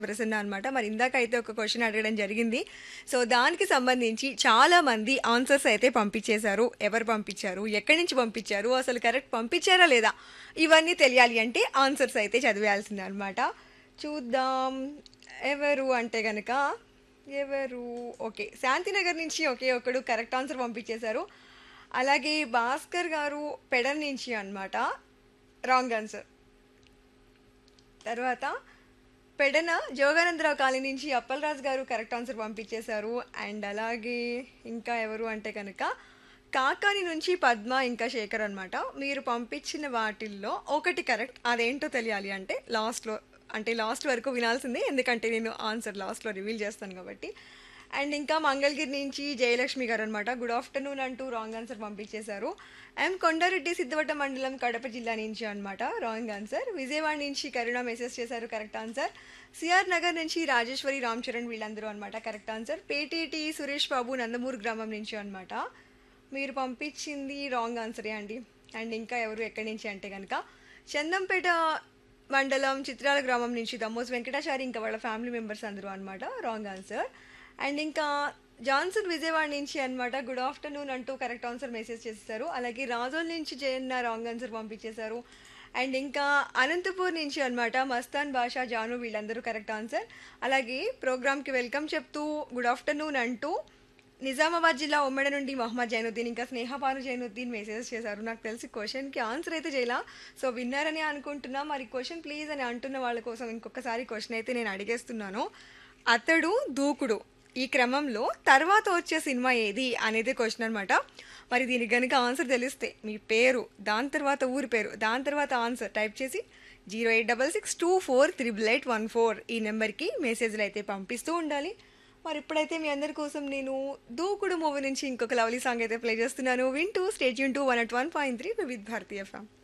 ప్రసన్న అనమాట మరి ఇందాక అయితే ఒక క్వశ్చన్ అడగడం జరిగింది సో దానికి సంబంధించి చాలా మంది ఆన్సర్స్ అయితే పంపించేశారు ఎవరు పంపించారు ఎక్కడి నుంచి పంపించారు అసలు కరెక్ట్ పంపించారా లేదా ఇవన్నీ తెలియాలి అంటే ఆన్సర్స్ అయితే చదివేయాల్సిందే అనమాట చూద్దాం ఎవరు అంటే గనక ఎవరు ఓకే శాంతినగర్ నుంచి ఒకే ఒకడు కరెక్ట్ ఆన్సర్ పంపించేశారు అలాగే భాస్కర్ గారు పెడల్ నుంచి అన్నమాట రాంగ్ ఆన్సర్ తర్వాత పెడన జోగానందరావు కాలనీ నుంచి అప్పలరాజు గారు కరెక్ట్ ఆన్సర్ పంపించేశారు అండ్ అలాగే ఇంకా ఎవరు అంటే కనుక కాకాని నుంచి పద్మ ఇంకా శేఖర్ అనమాట మీరు పంపించిన వాటిల్లో ఒకటి కరెక్ట్ అదేంటో తెలియాలి అంటే లాస్ట్లో అంటే లాస్ట్ వరకు వినాల్సిందే ఎందుకంటే నేను ఆన్సర్ లాస్ట్లో రివీల్ చేస్తాను కాబట్టి అండ్ ఇంకా మంగళగిరి నుంచి జయలక్ష్మి గారు అనమాట గుడ్ ఆఫ్టర్నూన్ అంటూ రాంగ్ ఆన్సర్ పంపించేశారు ఎం కొండారెడ్డి సిద్ధవట మండలం కడప జిల్లా నుంచి అనమాట రాంగ్ ఆన్సర్ విజయవాడ నుంచి కరుణ మెసేజ్ చేశారు కరెక్ట్ ఆన్సర్ సిఆర్ నగర్ నుంచి రాజేశ్వరి రామ్ చరణ్ వీళ్ళందరూ అనమాట కరెక్ట్ ఆన్సర్ పేటీటీ సురేష్ బాబు నందమూరు గ్రామం నుంచి అనమాట మీరు పంపించింది రాంగ్ ఆన్సరే అండి అండ్ ఇంకా ఎవరు ఎక్కడి నుంచి అంటే కనుక చందంపేట మండలం చిత్రాల గ్రామం నుంచి దమ్మోస్ వెంకటాచారి ఇంకా వాళ్ళ ఫ్యామిలీ మెంబర్స్ అందరూ అనమాట రాంగ్ ఆన్సర్ అండ్ ఇంకా జాన్సన్ విజయవాడ నుంచి అనమాట గుడ్ ఆఫ్టర్నూన్ అంటూ కరెక్ట్ ఆన్సర్ మెసేజ్ చేస్తారు అలాగే రాజోల్ నుంచి జయన్న రాంగ్ ఆన్సర్ పంపించేశారు అండ్ ఇంకా అనంతపూర్ నుంచి అనమాట మస్తాన్ భాషా జాను వీళ్ళందరూ కరెక్ట్ ఆన్సర్ అలాగే ప్రోగ్రామ్కి వెల్కమ్ చెప్తూ గుడ్ ఆఫ్టర్నూన్ అంటూ నిజామాబాద్ జిల్లా ఉమ్మడి నుండి మహమ్మద్ జైనుద్దీన్ ఇంకా స్నేహపాను జైనుద్దీన్ మెసేజ్ చేశారు నాకు తెలిసి క్వశ్చన్కి ఆన్సర్ అయితే చేయాల సో విన్నారని అనుకుంటున్నా మరి క్వశ్చన్ ప్లీజ్ అని అంటున్న వాళ్ళ కోసం ఇంకొకసారి క్వశ్చన్ అయితే నేను అడిగేస్తున్నాను అతడు దూకుడు ఈ క్రమంలో తర్వాత వచ్చే సినిమా ఏది అనేది క్వశ్చన్ అనమాట మరి దీనికి కనుక ఆన్సర్ తెలిస్తే మీ పేరు దాని తర్వాత ఊరి పేరు దాని తర్వాత ఆన్సర్ టైప్ చేసి zero eight double six two four triple eight one four ఈ నెంబర్కి మెసేజ్లు అయితే పంపిస్తూ ఉండాలి మరి ఇప్పుడైతే మీ అందరి కోసం నేను దూకుడు మూవీ నుంచి ఇంకొక లవ్లీ సాంగ్ అయితే ప్లే చేస్తున్నాను వింటూ స్టేట్ యూన్ to one at one point three with Bharatiya FM